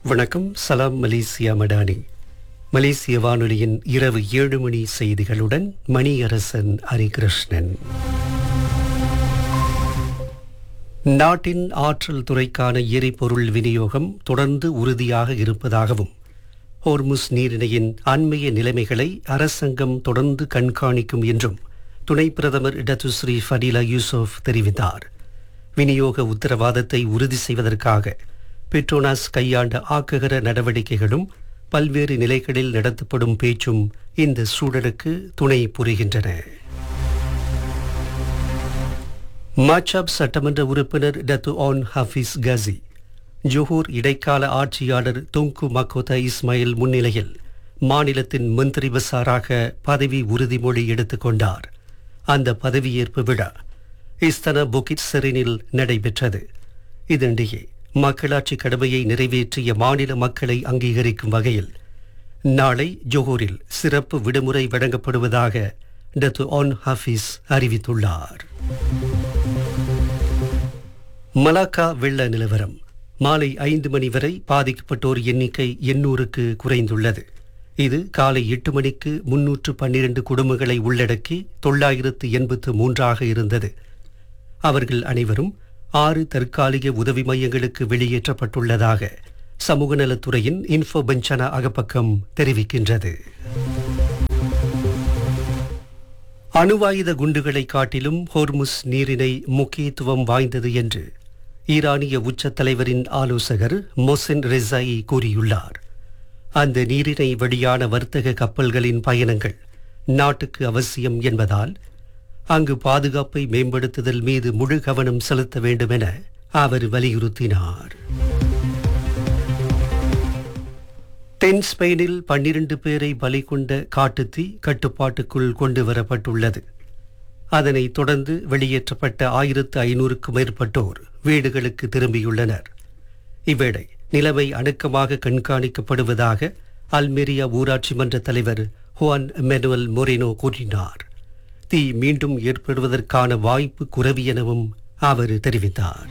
வணக்கம் சலாம் மலேசியா மடானி மலேசிய வானொலியின் இரவு ஏழு மணி செய்திகளுடன் மணியரசன் ஹரிகிருஷ்ணன் நாட்டின் ஆற்றல் துறைக்கான எரிபொருள் விநியோகம் தொடர்ந்து உறுதியாக இருப்பதாகவும் ஹோர்முஸ் நீரிணையின் அண்மைய நிலைமைகளை அரசாங்கம் தொடர்ந்து கண்காணிக்கும் என்றும் துணை பிரதமர் இடதுஸ்ரீ ஃபடிலா யூசுப் தெரிவித்தார் விநியோக உத்தரவாதத்தை உறுதி செய்வதற்காக பெட்ரோனாஸ் கையாண்ட ஆக்ககர நடவடிக்கைகளும் பல்வேறு நிலைகளில் நடத்தப்படும் பேச்சும் இந்த சூழலுக்கு துணை புரிகின்றன மாச்சாப் சட்டமன்ற உறுப்பினர் Datuk Onn Hafiz Ghazi Johor இடைக்கால ஆட்சியாளர் தொங்கு மக்கோதா இஸ்மாயில் முன்னிலையில் மாநிலத்தின் மந்திரி பசாராக பதவி உறுதிமொழி எடுத்துக்கொண்டார் அந்த பதவியேற்பு விழா இஸ்தனா புகிட் செரினில் நடைபெற்றது இதனிடையே மக்களாட்சி கடமையை நிறைவேற்றிய மாநில மக்களை அங்கீகரிக்கும் வகையில் நாளை ஜொஹூரில் சிறப்பு விடுமுறை வழங்கப்படுவதாக டத்து ஆன் ஹஃபீஸ் அறிவித்துள்ளார் மலாக்கா வெள்ள நிலவரம் மாலை ஐந்து மணி வரை பாதிக்கப்பட்டோர் எண்ணிக்கை எண்ணூறுக்கு குறைந்துள்ளது இது காலை எட்டு மணிக்கு முன்னூற்று பன்னிரண்டு குடும்பங்களை உள்ளடக்கி தொள்ளாயிரத்து எண்பத்து மூன்றாக இருந்தது அவர்கள் அனைவரும் ஆறு தற்காலிக உதவி மையங்களுக்கு வெளியேற்றப்பட்டுள்ளதாக சமூக நலத்துறையின் இன்ஃபோ பெஞ்சனா அகப்பக்கம் தெரிவிக்கின்றது அணுவாயுத குண்டுகளை காட்டிலும் ஹோர்முஸ் நீரிணை முக்கியத்துவம் வாய்ந்தது என்று ஈரானிய உச்ச தலைவரின் ஆலோசகர் மொசின் ரெசாயி கூறியுள்ளார் அந்த நீரிணை வழியான வர்த்தக கப்பல்களின் பயணங்கள் நாட்டுக்கு அவசியம் என்பதால் அங்கு பாதுகாப்பை மேம்படுத்துதல் மீது முழு கவனம் செலுத்த வேண்டும் என அவர் வலியுறுத்தினார் தென் ஸ்பெயினில் பன்னிரண்டு பேரை பலி கொண்ட காட்டுத்தீ கட்டுப்பாட்டுக்குள் கொண்டு வரப்பட்டுள்ளது அதனைத் தொடர்ந்து வெளியேற்றப்பட்ட ஆயிரத்து ஐநூறுக்கும் மேற்பட்டோர் வீடுகளுக்கு திரும்பியுள்ளனர் இவ்வேளை நிலைமை அணுக்கமாக கண்காணிக்கப்படுவதாக அல்மெரியா ஊராட்சி மன்ற தலைவர் ஹுவான் மெனுவல் மொரினோ கூறினார் தீ மீண்டும் ஏற்படுவதற்கான வாய்ப்பு குறைவு எனவும் அவர் தெரிவித்தார்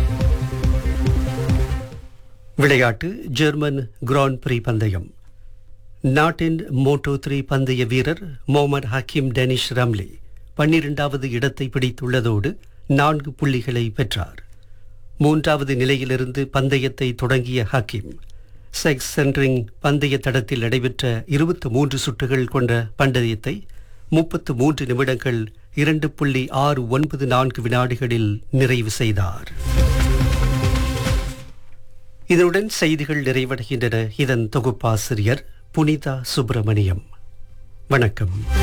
விளையாட்டு ஜெர்மன் கிராண்ட் பிரி பந்தயம் நாட்டின் மோட்டோ த்ரீ பந்தய வீரர் மொஹமட் ஹக்கீம் டெனிஷ் ரம்லி பன்னிரெண்டாவது இடத்தை பிடித்துள்ளதோடு நான்கு புள்ளிகளை பெற்றார் மூன்றாவது நிலையிலிருந்து பந்தயத்தை தொடங்கிய ஹக்கீம் செக்ஸ் சென்ட்ரிங் பந்தய தடத்தில் நடைபெற்ற இருபத்தி மூன்று சுற்றுகள் கொண்ட பந்தயத்தை முப்பத்து மூன்று நிமிடங்கள் இரண்டு புள்ளி ஆறு ஒன்பது நான்கு வினாடிகளில் நிறைவு செய்தார் இதனுடன் செய்திகள் நிறைவடைகின்றன இதன் தொகுப்பாசிரியர் புனிதா சுப்பிரமணியம் வணக்கம்